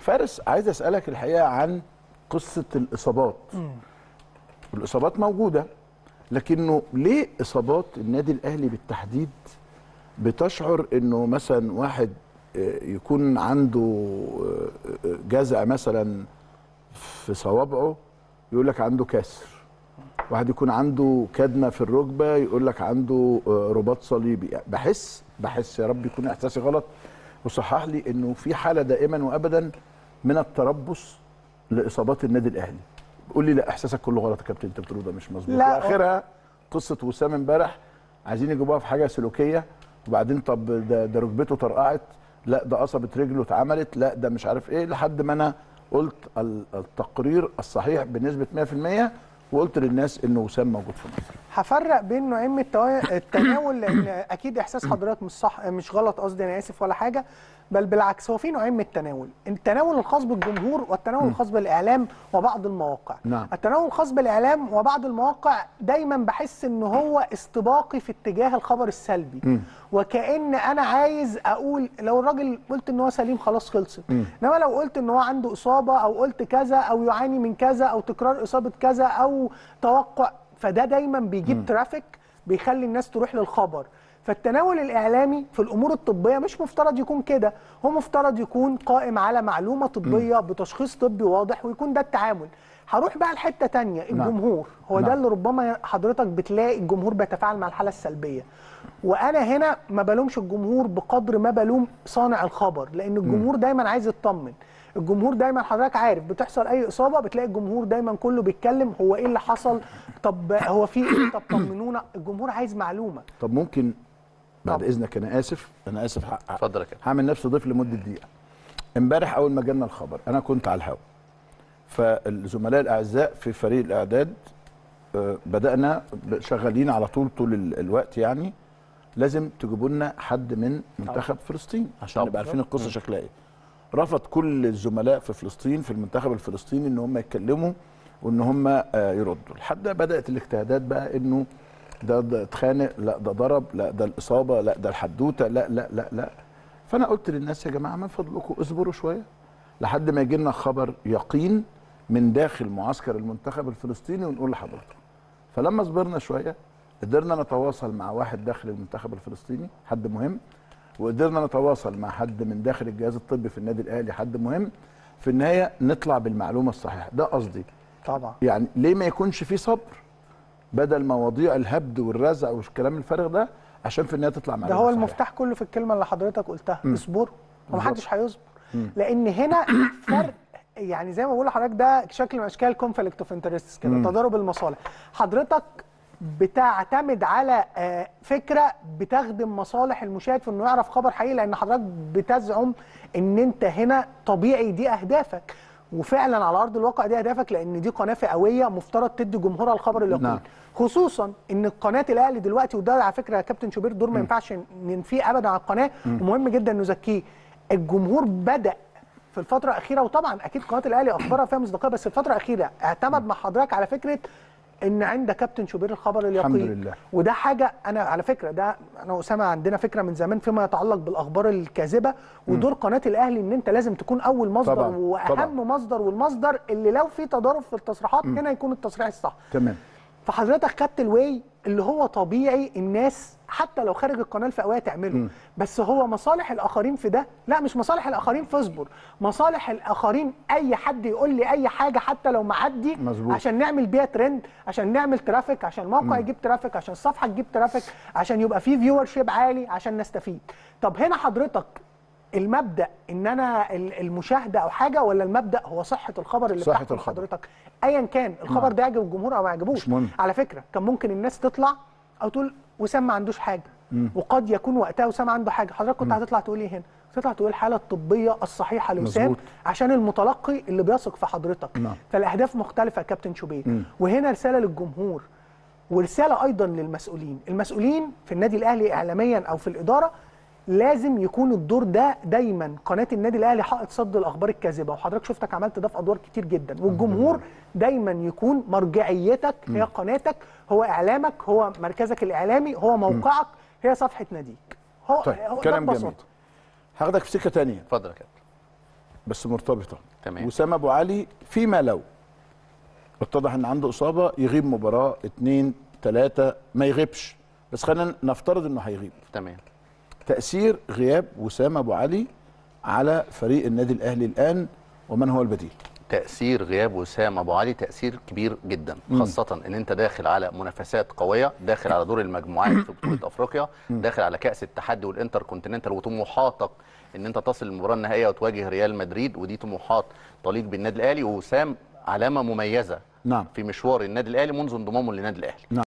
فارس عايز اسالك الحقيقه عن قصه الاصابات الاصابات موجوده لكنه ليه اصابات النادي الاهلي بالتحديد بتشعر انه مثلا واحد آه، يكون عنده آه، آه، جزع مثلا في صوابعه يقول لك عنده كسر واحد يكون عنده كدمه في الركبه يقول لك عنده آه، رباط صليبي يعني بحس بحس يا رب يكون احساسي غلط وصحح لي انه في حاله دائما وابدا من التربص لاصابات النادي الاهلي قول لي لا احساسك كله غلط يا كابتن انت بتقوله ده مش مظبوط لا. واخرها قصه وسام امبارح عايزين يجيبوها في حاجه سلوكيه وبعدين طب ده, ده ركبته طرقعت لا ده قصبه رجله اتعملت لا ده مش عارف ايه لحد ما انا قلت ال- التقرير الصحيح بنسبه 100% وقلت للناس انه وسام موجود في مصر هفرق بين نوعين من التوا- التناول لان اكيد احساس حضرتك مش صح مش غلط قصدي انا اسف ولا حاجه بل بالعكس هو في نوعين من التناول التناول الخاص بالجمهور والتناول الخاص بالاعلام وبعض المواقع نعم. التناول الخاص بالاعلام وبعض المواقع دايما بحس ان هو استباقي في اتجاه الخبر السلبي وكأن انا عايز اقول لو الراجل قلت ان هو سليم خلاص خلصت انما لو قلت ان هو عنده اصابه او قلت كذا او يعاني من كذا او تكرار اصابه كذا او توقع فده دايما بيجيب ترافيك بيخلي الناس تروح للخبر فالتناول الاعلامي في الامور الطبيه مش مفترض يكون كده هو مفترض يكون قائم على معلومه طبيه بتشخيص طبي واضح ويكون ده التعامل هروح بقى لحته تانية الجمهور هو ده نعم. اللي ربما حضرتك بتلاقي الجمهور بيتفاعل مع الحاله السلبيه وانا هنا ما بلومش الجمهور بقدر ما بلوم صانع الخبر لان الجمهور دايما عايز يطمن الجمهور دايما حضرتك عارف بتحصل اي اصابه بتلاقي الجمهور دايما كله بيتكلم هو ايه اللي حصل طب هو في ايه طب طمنونا الجمهور عايز معلومه طب ممكن بعد طب. اذنك انا اسف انا اسف ه- اتفضل يا كابتن هعمل نفسي ضيف لمده دقيقه امبارح اول ما جالنا الخبر انا كنت على الهواء فالزملاء الاعزاء في فريق الاعداد آه، بدانا ب- شغالين على طول طول ال- الوقت يعني لازم تجيبوا لنا حد من منتخب فلسطين عشان طبعا. نبقى عارفين القصه شكلها ايه رفض كل الزملاء في فلسطين في المنتخب الفلسطيني ان هم يتكلموا وان هم آه، يردوا لحد ما بدات الاجتهادات بقى انه ده ده اتخانق لا ده ضرب لا ده الاصابه لا ده الحدوته لا لا لا لا فانا قلت للناس يا جماعه من فضلكم اصبروا شويه لحد ما يجي لنا خبر يقين من داخل معسكر المنتخب الفلسطيني ونقول لحضرتك فلما صبرنا شويه قدرنا نتواصل مع واحد داخل المنتخب الفلسطيني حد مهم وقدرنا نتواصل مع حد من داخل الجهاز الطبي في النادي الاهلي حد مهم في النهايه نطلع بالمعلومه الصحيحه ده قصدي طبعا يعني ليه ما يكونش في صبر بدل مواضيع الهبد والرزع والكلام الفارغ ده عشان في النهايه تطلع ده معلومه هو صحيحة. المفتاح كله في الكلمه اللي حضرتك قلتها اصبروا ومحدش بالظبط. هيصبر لان هنا فرق يعني زي ما بقول لحضرتك ده شكل من اشكال كونفليكت اوف انترست كده تضارب المصالح حضرتك بتعتمد على آه، فكره بتخدم مصالح المشاهد في انه يعرف خبر حقيقي لان حضرتك بتزعم ان انت هنا طبيعي دي اهدافك وفعلا على ارض الواقع دي اهدافك لان دي قناه فئويه مفترض تدي جمهورها الخبر اليقين نعم. خصوصا ان قناه الاهلي دلوقتي وده على فكره يا كابتن شوبير دور ما ينفعش ننفيه ابدا على القناه ومهم جدا نزكيه الجمهور بدا في الفتره الاخيره وطبعا اكيد قناه الاهلي اخبارها فيها مصداقيه بس الفتره الاخيره اعتمد مع حضرتك على فكره ان عند كابتن شوبير الخبر اليقين الحمد لله. وده حاجه انا على فكره ده انا واسامه عندنا فكره من زمان فيما يتعلق بالاخبار الكاذبه ودور قناه الاهلي ان انت لازم تكون اول مصدر طبعاً، واهم طبعاً. مصدر والمصدر اللي لو في تضارب في التصريحات هنا يكون التصريح الصح تمام فحضرتك خدت الواي اللي هو طبيعي الناس حتى لو خارج القناه الفئويه تعمله بس هو مصالح الاخرين في ده لا مش مصالح الاخرين في اصبر مصالح الاخرين اي حد يقول لي اي حاجه حتى لو معدي مظبوط. عشان نعمل بيها ترند عشان نعمل ترافيك عشان الموقع يجيب ترافيك عشان الصفحه تجيب ترافيك عشان يبقى فيه فيور شيب عالي عشان نستفيد طب هنا حضرتك المبدا ان انا ال- المشاهده او حاجه ولا المبدا هو صحه الخبر اللي صحة بتحكم الخبر. حضرتك ايا كان الخبر نعم. ده يعجب الجمهور او ما يعجبوش مش مهم. على فكره كان ممكن الناس تطلع او تقول وسام ما عندوش حاجه وقد يكون وقتها وسام عنده حاجه حضرتك كنت هتطلع تقول ايه هنا تطلع تقول الحاله الطبيه الصحيحه لوسام مظبوط. عشان المتلقي اللي بيثق في حضرتك نعم. فالاهداف مختلفه يا كابتن شوبير وهنا رساله للجمهور ورساله ايضا للمسؤولين المسؤولين في النادي الاهلي اعلاميا او في الاداره لازم يكون الدور ده دايما قناه النادي الاهلي حائط صد الاخبار الكاذبه وحضرتك شفتك عملت ده في ادوار كتير جدا والجمهور دايما يكون مرجعيتك هي قناتك هو اعلامك هو مركزك الاعلامي هو موقعك هي صفحه ناديك هو طيب هو ده كلام جميل ببساطة. هاخدك في سكه تانية اتفضل يا كابتن بس مرتبطه تمام. وسام ابو علي فيما لو اتضح ان عنده اصابه يغيب مباراه اتنين تلاته ما يغيبش بس خلينا نفترض انه هيغيب تمام تاثير غياب وسام ابو علي على فريق النادي الاهلي الان ومن هو البديل تأثير غياب وسام أبو علي تأثير كبير جدا خاصة إن أنت داخل على منافسات قوية داخل على دور المجموعات في بطولة أفريقيا داخل على كأس التحدي والإنتر كونتيننتال وطموحاتك إن أنت تصل للمباراة النهائية وتواجه ريال مدريد ودي طموحات تليق بالنادي الأهلي وسام علامة مميزة نعم في مشوار النادي الأهلي منذ انضمامه للنادي الأهلي